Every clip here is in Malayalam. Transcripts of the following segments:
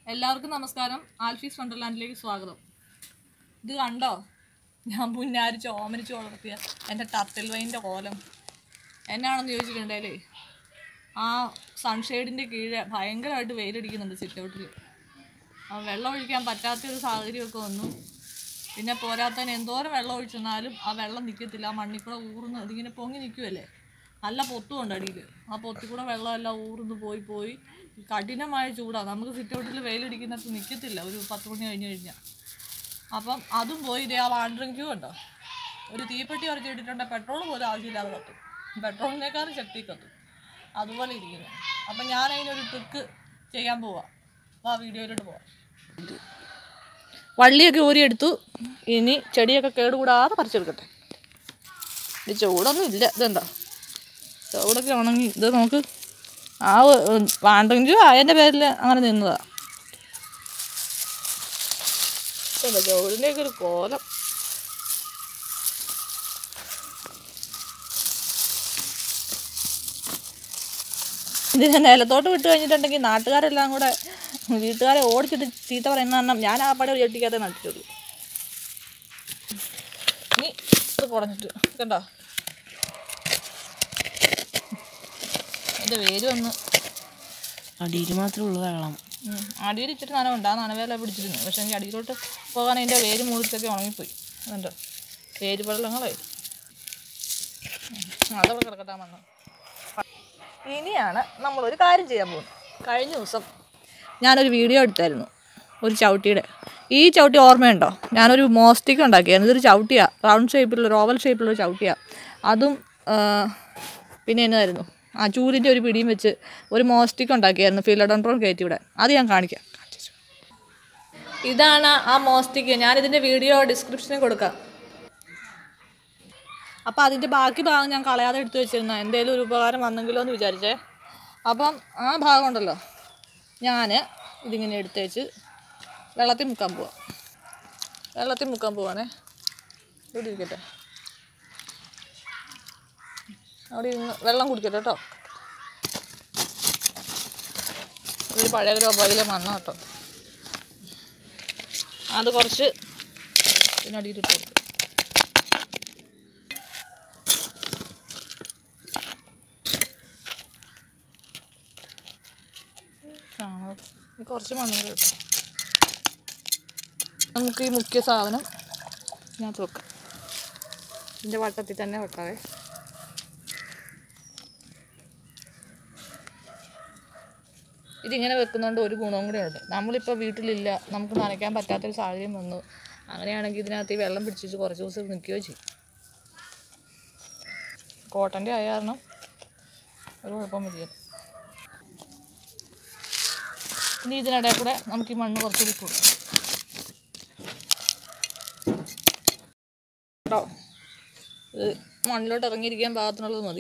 എല്ലാവർക്കും നമസ്കാരം ആൽഫീസ് വണ്ടർലാൻഡിലേക്ക് സ്വാഗതം ഇത് കണ്ടോ ഞാൻ പുന്നാരിച്ച് ഓമനിച്ച് വളർത്തിയ എൻ്റെ ടർട്ടിൽ വൈൻ്റെ കോലം എന്നാണെന്ന് ചോദിച്ചിട്ടുണ്ടേലേ ആ സൺഷെയ്ഡിൻ്റെ കീഴെ ഭയങ്കരമായിട്ട് വെയിലടിക്കുന്നുണ്ട് സിറ്റൗട്ടിൽ ആ വെള്ളം ഒഴിക്കാൻ പറ്റാത്തൊരു സാഹചര്യമൊക്കെ വന്നു പിന്നെ പോരാത്തതിന് എന്തോരം വെള്ളം ഒഴിച്ചെന്നാലും ആ വെള്ളം നിൽക്കത്തില്ല ആ മണ്ണിൽ കൂടെ ഊർന്ന് അതിങ്ങനെ പൊങ്ങി നിൽക്കുമല്ലേ നല്ല പൊത്തുമുണ്ട് അടിയിൽ ആ പൊത്തിൽ കൂടെ വെള്ളമെല്ലാം ഊർന്ന് പോയി പോയി കഠിനമായ ചൂടാണ് നമുക്ക് സിറ്റൗട്ടിൽ വെയിലടിക്കുന്നിടത്ത് നിൽക്കത്തില്ല ഒരു പത്ത് മണി കഴിഞ്ഞ് കഴിഞ്ഞാൽ അപ്പം അതും പോയി ഇതേ ആ വാണ്ടറിങ് ക്യൂ ഉണ്ടോ ഒരു തീപ്പെട്ടി ഉറച്ച് ഇട്ടിട്ടുണ്ടെങ്കിൽ പെട്രോൾ പോലും ആവശ്യമില്ലാതെ കത്തും പെട്രോളിനേക്കാളും ശക്തി കത്തും അതുപോലെ ഇരിക്കുന്നു അപ്പം ഞാൻ അതിനൊരു ട്രിക്ക് ചെയ്യാൻ പോവാം ആ വീഡിയോയിലോട്ട് പോവാം വള്ളിയൊക്കെ ഊരിയെടുത്തു ഇനി ചെടിയൊക്കെ കേടുകൂടാതെ പറിച്ചെടുക്കട്ടെ ഇത് ചൂടൊന്നും ഇല്ല ഇതെന്താ ചൂടൊക്കെ ഉണങ്ങി ഇത് നമുക്ക് ആ പാണ്ടെങ്കിൽ അതിൻ്റെ പേരിൽ അങ്ങനെ നിന്നതാ ഇതുണ്ടോ, ചുവടിൻ്റെയൊക്കെ ഒരു കോലം ഇതിനെ നിലത്തോട്ട് വിട്ട് കഴിഞ്ഞിട്ടുണ്ടെങ്കിൽ നാട്ടുകാരെല്ലാം കൂടെ വീട്ടുകാരെ ഓടിച്ചിട്ട് ചീത്ത പറയുന്ന കാരണം ഞാൻ ആ പടി ചെട്ടിക്കാതെ നട്ടിട്ടുള്ളൂ ഇനി ഇത് കുടഞ്ഞിട്ട് കണ്ടോ എൻ്റെ വേര് വന്ന് അടിയിൽ മാത്രമേ ഉള്ളൂ വെള്ളം ഉം. അടിയിൽ ഇച്ചിരി നനവുണ്ട് ആ നനവേല പിടിച്ചിരുന്നു പക്ഷെ എനിക്ക് അടിയിലോട്ട് പോകാൻ അതിൻ്റെ വേര് മുറിച്ചൊക്കെ ഉണങ്ങിപ്പോയി അതുണ്ട് വേര് വെള്ളങ്ങളെ അതവിടെ കിടക്കട്ടാ മണ്ണ് ഇനിയാണ് നമ്മളൊരു കാര്യം ചെയ്യാൻ പോകുന്നത് കഴിഞ്ഞ ദിവസം ഞാനൊരു വീഡിയോ എടുത്തായിരുന്നു ഒരു ചവിട്ടിയുടെ ഈ ചവിട്ടി ഓർമ്മയുണ്ടോ ഞാനൊരു മോസ്റ്റിക് ഉണ്ടാക്കിയായിരുന്നു ഇതൊരു ചവിട്ടിയാണ് റൗണ്ട് ഷേപ്പിലുള്ള ഒരു ഓവൽ ഷേപ്പിലുള്ള ഒരു ചവിട്ടിയാണ് അതും ആ, പിന്നെ എന്നതായിരുന്നു ആ ചൂരിൻ്റെ ഒരു പിടിയും വെച്ച് ഒരു മോസ്റ്റിക് ഉണ്ടാക്കിയായിരുന്നു ഫിലഡോൺട്രോൺ കയറ്റി വിടാൻ അത് ഞാൻ കാണിക്കാം ഇതാണ് ആ മോസ്റ്റിക് ഞാനിതിൻ്റെ വീഡിയോ ഡിസ്ക്രിപ്ഷനിൽ കൊടുക്കാം അപ്പോൾ അതിൻ്റെ ബാക്കി ഭാഗം ഞാൻ കളയാതെ എടുത്തു വെച്ചിരുന്ന എന്തെങ്കിലും ഒരു ഉപകാരം വന്നെങ്കിലോ എന്ന് വിചാരിച്ചേ അപ്പം ആ ഭാഗം ഉണ്ടല്ലോ ഞാൻ ഇതിങ്ങനെ എടുത്ത് വെച്ച് വെള്ളത്തിൽ മുക്കാൻ പോവാം വെള്ളത്തിൽ മുക്കാൻ പോവാണേ ഇവിടെ ഇരിക്കട്ടെ അവിടെ ഇരുന്ന് വെള്ളം കുടിക്കട്ടെ കേട്ടോ ഒരു പഴയ രോബയിലെ മണ്ണ കേട്ടോ അത് കുറച്ച് ഇതിനടിയിലിട്ട് കൊടുക്കും ചാണകം ഇത് കുറച്ച് മണ്ണ് കൂടെ ഇട്ടു നമുക്ക് ഈ മുഖ്യ സാധനം ഇതിനകത്ത് വെക്കാം ഇതിൻ്റെ വട്ടത്തിൽ തന്നെ വെക്കാവേ ഇതിങ്ങനെ വെക്കുന്നതുകൊണ്ട് ഒരു ഗുണവും കൂടെ ഉണ്ട് നമ്മളിപ്പോൾ വീട്ടിലില്ല നമുക്ക് നനയ്ക്കാൻ പറ്റാത്തൊരു സാഹചര്യം വന്നു അങ്ങനെയാണെങ്കിൽ ഇതിനകത്ത് ഈ വെള്ളം പിടിച്ചിട്ട് കുറച്ച് ദിവസം നിൽക്കുകയോ ചെയ്യും കോട്ടൻ്റെ ആയ കാരണം ഒരു കുഴപ്പം വരില്ല ഇനി ഇതിനിടയിൽ കൂടെ നമുക്ക് ഈ മണ്ണ് കുറച്ച് ഇട്ട് കൊടുക്കാം കേട്ടോ ഇത് മണ്ണിലോട്ട് ഇറങ്ങിയിരിക്കാൻ പാകത്തിനുള്ളത് മതി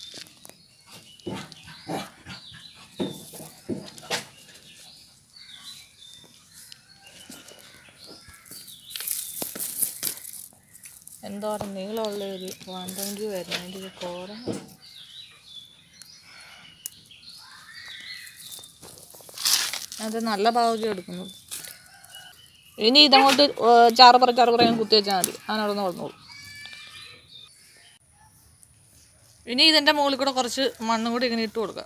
എന്തോരം നീളമുള്ള ഒരു വാണ്ടങ്കി വരുന്നതിൻ്റെ ഒരു കോരം അത് നല്ല ഭാഗം എടുക്കുന്നു ഇനി ഇതങ്ങോട്ട് ചാറപ്പറ ചാറപ്പറ ഞാൻ കുത്തി വെച്ചാൽ മതി അതിനവിടെ നിന്ന് വളർന്നോളൂ ഇനി ഇതിൻ്റെ മുകളിൽ കൂടെ കുറച്ച് മണ്ണും കൂടി ഇങ്ങനെ ഇട്ട് കൊടുക്കാം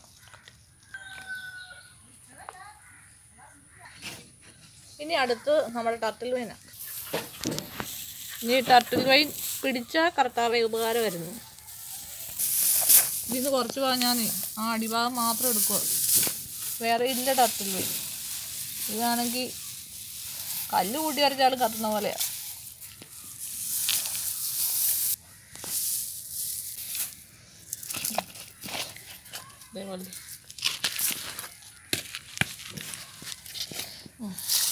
ഇനി അടുത്ത് നമ്മുടെ ടർട്ടിൽ വൈനാണ് ഇനി ടർട്ടിൽ വൈൻ പിടിച്ചാൽ കർത്താവെ ഉപകാരമായിരുന്നു ഇതിന്ന് കുറച്ച് ഭാഗം ഞാൻ ആ അടിഭാഗം മാത്രം എടുക്കുക വേറെ ഇല്ല ടർട്ടിൽ വൈൻ ഇതാണെങ്കിൽ കല്ല് കൂട്ടി വരച്ചാലും കത്തുന്ന പോലെയാ ഇതേപോലെ ഉം.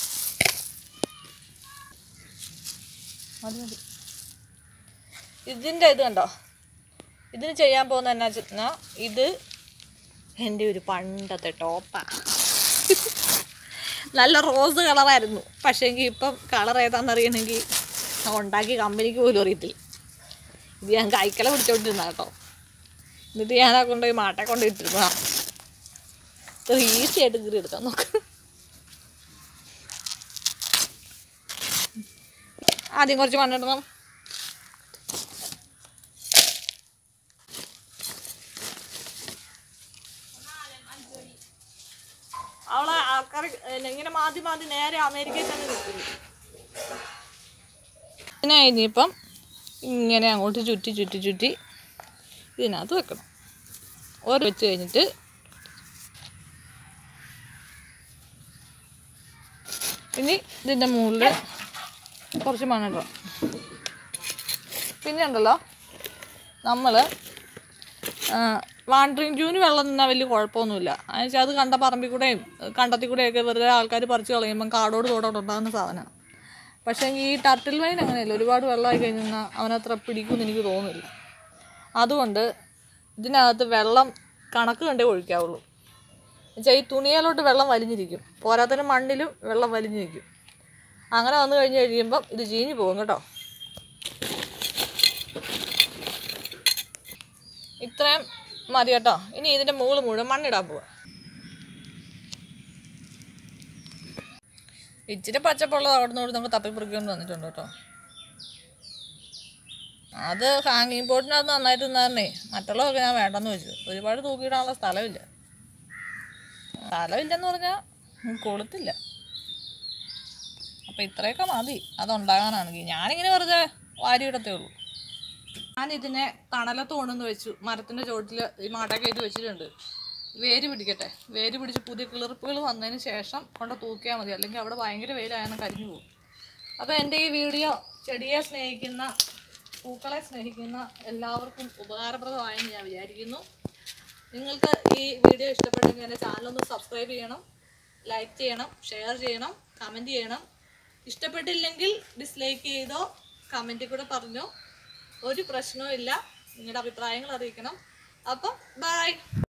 മതി മതി ഇതിൻ്റെ ഇത് കണ്ടോ ഇതിന് ചെയ്യാൻ പോകുന്ന എന്നാ വെച്ചാൽ ഇത് എൻ്റെ ഒരു പണ്ടത്തെ ടോപ്പാ നല്ല റോസ് കളറായിരുന്നു പക്ഷേങ്കിൽ ഇപ്പം കളർ ഏതാണെന്ന് അറിയണമെങ്കിൽ ഉണ്ടാക്കി കമ്പനിക്ക് പോലും അറിയത്തില്ല ഇത് ഞാൻ കൈക്കല പിടിച്ചോണ്ടിരുന്ന കേട്ടോ എന്നിട്ട് ഞാൻ ആ കൊണ്ടുപോയി മാട്ടെ കൊണ്ട് ഇട്ടിരുന്നതാ ഈസി ആയിട്ട് കീറി എടുക്കാൻ നോക്ക് ആദ്യം കുറച്ച് മണ്ണിടണം അവളെ ആൾക്കാർ ഇങ്ങനെ മാതി മാതി നേരെ അമേരിക്കയിൽ തന്നെ നിൽക്കുന്നു പിന്നെ ഇനിയിപ്പം ഇങ്ങനെ അങ്ങോട്ട് ചുറ്റി ചുറ്റി ചുറ്റി ഇതിനകത്ത് വെക്കണം ഓരോ വെച്ച് കഴിഞ്ഞിട്ട് ഇനി ഇതിൻ്റെ മുകളിൽ കുറച്ച് മണ്ണിടണം പിന്നെ ഉണ്ടല്ലോ നമ്മൾ വാണ്ടറിങ് ജൂന് വെള്ളം നിന്നാൽ വലിയ കുഴപ്പമൊന്നുമില്ല എന്നുവെച്ചാൽ അത് കണ്ട പറമ്പിൽ കൂടെയും കണ്ടത്തിൽ കൂടെയൊക്കെ വെറുതെ ആൾക്കാർ പറിച്ച് കളയുമ്പം കാടോട് തോടോട് ഉണ്ടാകുന്ന സാധനമാണ് പക്ഷേ ഈ ടർട്ടിൽ വൈൻ അങ്ങനെയല്ല ഒരുപാട് വെള്ളമായി കഴിഞ്ഞാൽ അവനത്ര പിടിക്കുമെന്ന് എനിക്ക് തോന്നുന്നില്ല അതുകൊണ്ട് ഇതിനകത്ത് വെള്ളം കണക്ക് കണ്ടേ ഒഴിക്കാവുള്ളൂ എന്നുവെച്ചാൽ ഈ തുണിയിലോട്ട് വെള്ളം വലിഞ്ഞിരിക്കും പോരാത്തതിന് മണ്ണിലും വെള്ളം വലിഞ്ഞിരിക്കും അങ്ങനെ വന്നു കഴിഞ്ഞ് കഴിയുമ്പം ഇത് ചീഞ്ഞു പോകും കേട്ടോ ഇത്രയും മതി കേട്ടോ ഇനി ഇതിൻ്റെ മുകളിൽ മുഴുവൻ മണ്ണിടാൻ പോവാ ഇച്ചിരി പച്ചപ്പുള്ളത് അവിടെ നിന്ന് നമുക്ക് തപ്പിപ്പറിക്കൊണ്ട് വന്നിട്ടുണ്ട് കേട്ടോ അത് ഹാങ്ങിങ് ബോർഡിനകത്ത് നന്നായിട്ട് നിന്നായിരുന്നേ മറ്റുള്ളതൊക്കെ ഞാൻ വേണ്ടെന്ന് വെച്ചു ഒരുപാട് തൂക്കിയിടാനുള്ള സ്ഥലമില്ല സ്ഥലമില്ലെന്ന് പറഞ്ഞാൽ കൊളുത്തില്ല അപ്പം ഇത്രയൊക്കെ മതി അതുണ്ടാകാനാണെങ്കിൽ ഞാനിങ്ങനെ വെറുതെ വാരിയിടത്തേ ഉള്ളൂ ഞാനിതിനെ തണലത്ത് കൊണ്ടുവന്ന് വെച്ചു മരത്തിൻ്റെ ചുവട്ടിൽ ഈ മാട്ടക്കയറ്റി വെച്ചിട്ടുണ്ട് വേര് പിടിക്കട്ടെ വേര് പിടിച്ച് പുതിയ കിളിർപ്പുകൾ വന്നതിന് ശേഷം കൊണ്ട് തൂക്കിയാൽ മതി അല്ലെങ്കിൽ അവിടെ ഭയങ്കര വെയിലായാലും കരിഞ്ഞു പോകും അപ്പോൾ എൻ്റെ ഈ വീഡിയോ ചെടിയെ സ്നേഹിക്കുന്ന പൂക്കളെ സ്നേഹിക്കുന്ന എല്ലാവർക്കും ഉപകാരപ്രദമായെന്ന് ഞാൻ വിചാരിക്കുന്നു നിങ്ങൾക്ക് ഈ വീഡിയോ ഇഷ്ടപ്പെട്ടെങ്കിൽ എൻ്റെ ചാനലൊന്ന് സബ്സ്ക്രൈബ് ചെയ്യണം ലൈക്ക് ചെയ്യണം ഷെയർ ചെയ്യണം കമൻറ്റ് ചെയ്യണം ഇഷ്ടപ്പെട്ടില്ലെങ്കിൽ ഡിസ്ലൈക്ക് ചെയ്തോ കമൻറ്റിൽ കൂടെ പറഞ്ഞോ ഒരു പ്രശ്നവും ഇല്ല നിങ്ങളുടെ അഭിപ്രായങ്ങൾ അറിയിക്കണം അപ്പം ബൈ